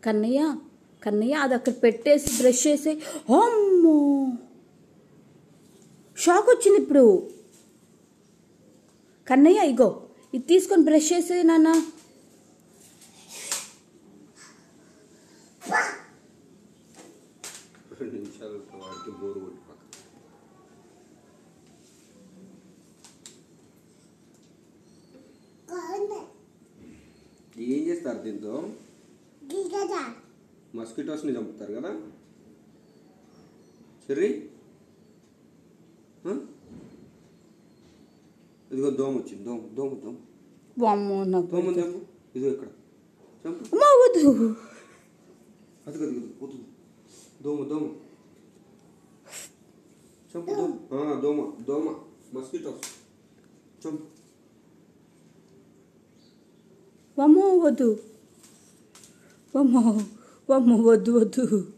కన్నయ్య కన్నయ్య అది అక్కడ పెట్టేసి బ్రష్ చేసి అమ్మో షాక్ వచ్చింది ఇప్పుడు కన్నయ్య ఇగో ఇది తీసుకొని బ్రష్ చేసేది నాన్న రెండు నిమిషాలు వాడికి బోరు కొట్టి పక్క ఏం చేస్తారు దీంతో మస్కిటోస్ని చంపుతారు కదా సరే ఇదిగో దోమ వచ్చింది దోమ దోమ దోమ వామ్మో నాకు దోమ దోమ ఇదిగో ఇక్కడ చంపు అమ్మా వద్దు అది అది వద్దు దోమ దోమ చంపు దోమ ఆ, దోమ దోమ మస్కిటోస్ చంపు వామ్మో వద్దు వామ్మో వామ్మో వద్దు వద్దు